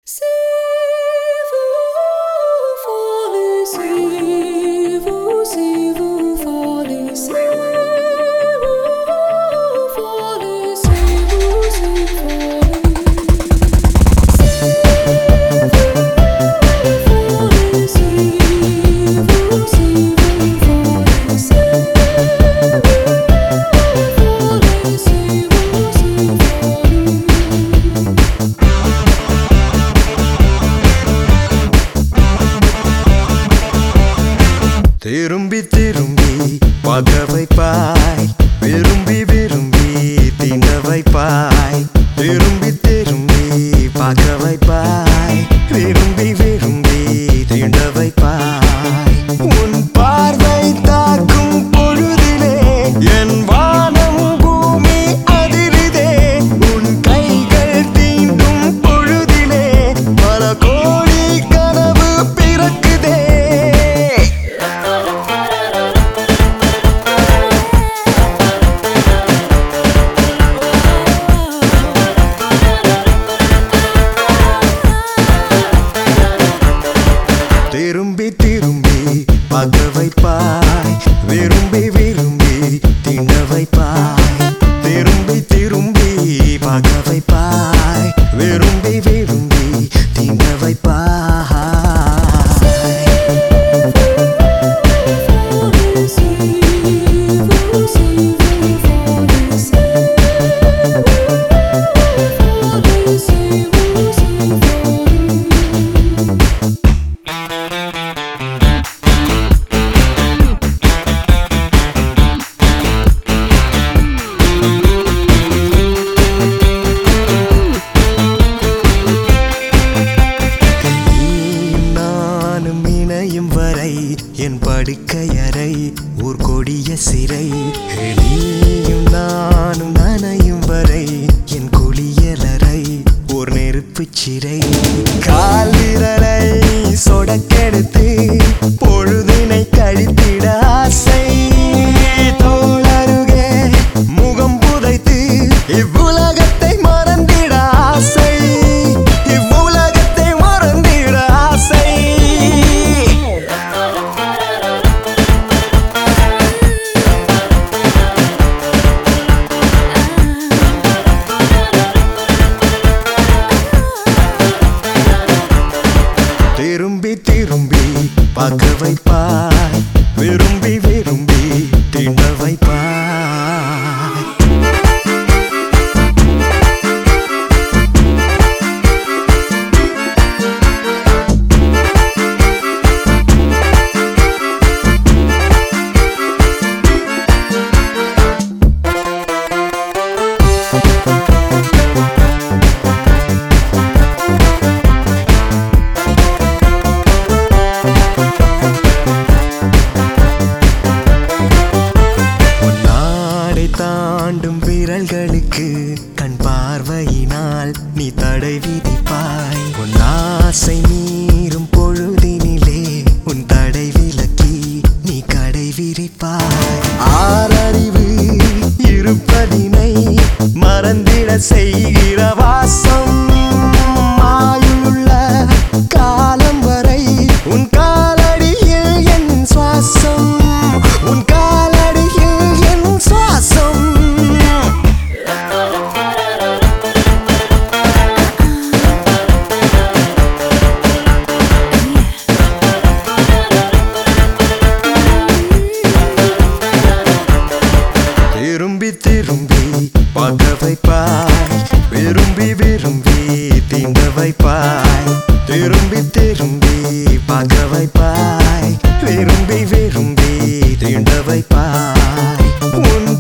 Si vous voulez, si vous, si vous voulez, si vous voulez, si vous, si voulez, si vous, si vous voulez, si voulez, si vous, si voulez. திரும்பி திரும்பி பக வைப்பாய் விரும்பி விரும்பி தின வைப்பாய் திரும்பி திரும்பி பக வைப்பாய் விரும்பி விரும்பி தின வைப்பாய் உன் பார்வை தாக்கும் பொழுதிலே என் வானம் பூமி அதிருதே உன் கைகள் தீண்டும் பொழுதிலே பல கோடி கனவு பிறக்குதே திரும்பி திரும்பி பக வைப்பாய் விரும்பி விரும்பி தின வைப்பாய் திரும்பி திரும்பி பக வைப்பாய் விரும்பி விரும்பி தின வைப்பாய் நீயும் நானும் இணையும் வரை என் படுக்கையறை ஓர் கொடிய சிறை நீயும் நானும் நனையும் வரை என் குளியலறை ஓர் நெருப்புச் சிறை கால் விரலை சொடக்கெடுத்து பொழுதினை கழித்திட ஆசை தோளருகே முகம் புதைத்து இவ்வுலகத்தை மறந்திட ஆசை இவ்வுலகத்தை மறந்திட ஆசை திரும்பி திரும்பி பக வைப்பாய் விரும்பி விரும்பி திண வைப்பாய் நாடை தாண்டும் விரல்களுக்கு கண் பார்வையினால் நீ தடை விதிப்பாய் உன் ஆசை மீறும் பொழுதினிலே உன் தடை விலக்கி நீ கடை விரிப்பாய் ஆறறிவு இருப்பதினை மறந்திட செய்கிற வாசம் மாயுள்ள காலம் வரை உன் காலடியில் என் சுவாசம் உன் காலடியில் என் சுவாசம் திரும்பி திரும்பி பக வைப்பாய் விரும்பி விரும்பி திங்க வைப்பாய் திரும்பி திரும்பி பக வைப்பாய் விரும்பி விரும்பி திண்ட வைப்பாய் உன்